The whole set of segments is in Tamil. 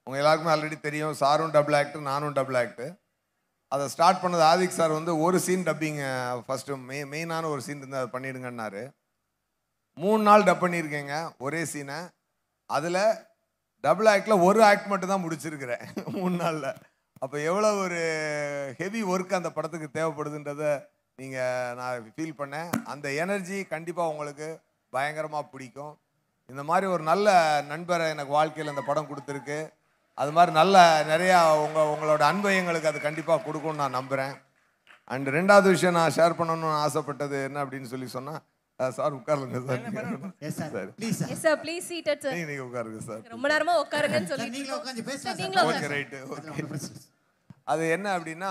உங்கள் எல்லாருக்குமே ஆல்ரெடி தெரியும் சாரும் டபுள் ஆக்ட் நானும் டபுள் ஆக்ட் அதை ஸ்டார்ட் பண்ணது ஆதிக் சார் வந்து ஒரு சீன் டப்பிங் ஃபஸ்ட்டு மெய் மெயினான ஒரு சீன் இருந்து அதை பண்ணிடுங்கன்னாரு மூணு நாள் டப் பண்ணியிருக்கேங்க ஒரே சீனை அதில் டபுள் ஆக்டில் ஒரு ஆக்ட் மட்டும் தான் முடிச்சிருக்கிறேன் மூணு நாளில் அப்போ எவ்வளோ ஒரு ஹெவி ஒர்க் அந்த படத்துக்கு தேவைப்படுதுன்றதை நீங்கள் நான் ஃபீல் பண்ணேன் அந்த எனர்ஜி கண்டிப்பாக உங்களுக்கு பயங்கரமாக பிடிக்கும் இந்த மாதிரி ஒரு நல்ல நண்பரை எனக்கு வாழ்க்கையில் இந்த படம் கொடுத்துருக்கு அது மாதிரி நல்ல நிறையா உங்கள் உங்களோட அன்பை எங்களுக்கு அது கண்டிப்பாக கொடுக்கும்னு நான் நம்புகிறேன் அண்ட் ரெண்டாவது விஷயம் நான் ஷேர் பண்ணணும்னு ஆசைப்பட்டது என்ன அப்படின்னு சொல்லி சொன்னால் சார் உட்காருங்க சார் எஸ் சார் சரி please sir yes sir please seated sir நீங்கள் நீங்கள் உட்காருங்க சார் ரொம்ப நேரமா உட்காருங்கன்னு சார் சொல்லி நீங்களே உட்காந்து பேசலாம் நீங்களும் சார் ஓகே ரைட்டு அதுல ஒண்ணும் பிரச்சனை இல்லை. அது என்ன அப்படின்னா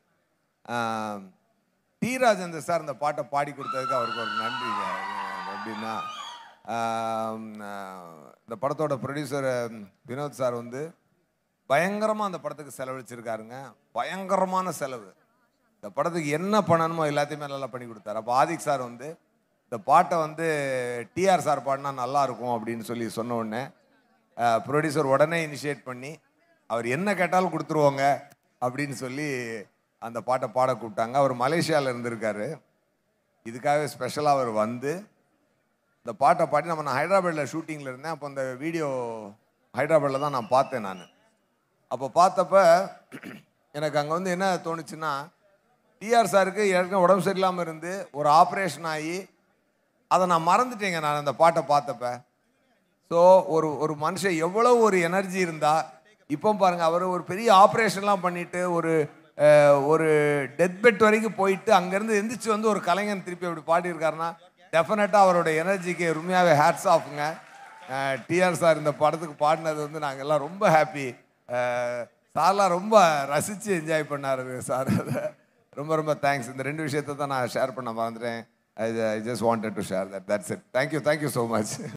ஆம், டி ராஜேந்தர் சார் இந்த பாட்டை பாடி கொடுத்ததுக்கு அவருக்கு ஒரு நன்றிங்க எப்படின்னா ஆம், ஆ, இந்த படத்தோட ப்ரொடியூசர் வினோத் சார் வந்து பயங்கரமாக அந்த படத்துக்கு செலவழிச்சிருக்காருங்க பயங்கரமான செலவு இந்த படத்துக்கு என்ன பண்ணணுமோ எல்லாத்தையுமே நல்லா பண்ணி கொடுத்தாரு அப்போ ஆதிக் சார் வந்து இந்த பாட்டை வந்து டிஆர் சார் பாடினா நல்லா இருக்கும் அப்படின்னு சொல்லி சொன்ன உடனே ப்ரொடியூசர் உடனே இனிஷியேட் பண்ணி அவர் என்ன கேட்டாலும் கொடுத்துருவோங்க அப்படின்னு சொல்லி அந்த பாட்டை பாட கூப்பிட்டாங்க அவர் மலேசியாவில் இருந்திருக்காரு இதுக்காகவே ஸ்பெஷலாக அவர் வந்து இந்த பாட்டை பாடி நம்ம நான் ஹைதராபாத்தில் ஷூட்டிங்கில் இருந்தேன் அப்போ அந்த வீடியோ ஹைதராபாத்தில் தான் நான் பார்த்தேன் நான் அப்போ பார்த்தப்ப எனக்கு அங்கே வந்து என்ன தோணுச்சுன்னா டிஆர் சாருக்கு ஏற்கனவே உடம்பு சரியில்லாமல் இருந்து ஒரு ஆப்ரேஷன் ஆகி அதை நான் மறந்துட்டேங்க நான் அந்த பாட்டை பார்த்தப்ப ஸோ ஒரு ஒரு மனுஷன் எவ்வளோ ஒரு எனர்ஜி இருந்தா இப்போ பாருங்க அவர் ஒரு பெரிய ஆப்ரேஷன்லாம் பண்ணிட்டு ஒரு அஹ், ஒரு டெத் பெட் வரைக்கும் போயிட்டு அங்கேருந்து எந்திரிச்சு வந்து ஒரு கலைஞன் திருப்பி அப்படி பாடியிருக்காருன்னா டெஃபினட்டாக அவரோட எனர்ஜிக்கு உண்மையாகவே ஹேட்ஸ் ஆஃப்ங்க டிஆர் சார் இந்த படத்துக்கு பாடினது வந்து நாங்கள் எல்லாம் ரொம்ப ஹாப்பி சார்லாம் ரொம்ப ரசித்து என்ஜாய் பண்ணார் சார் அதை ரொம்ப ரொம்ப தேங்க்ஸ் இந்த ரெண்டு விஷயத்தை தான் நான் ஷேர் பண்ண மறந்துட்டேன் I just wanted to share that that's it thank you thank you so much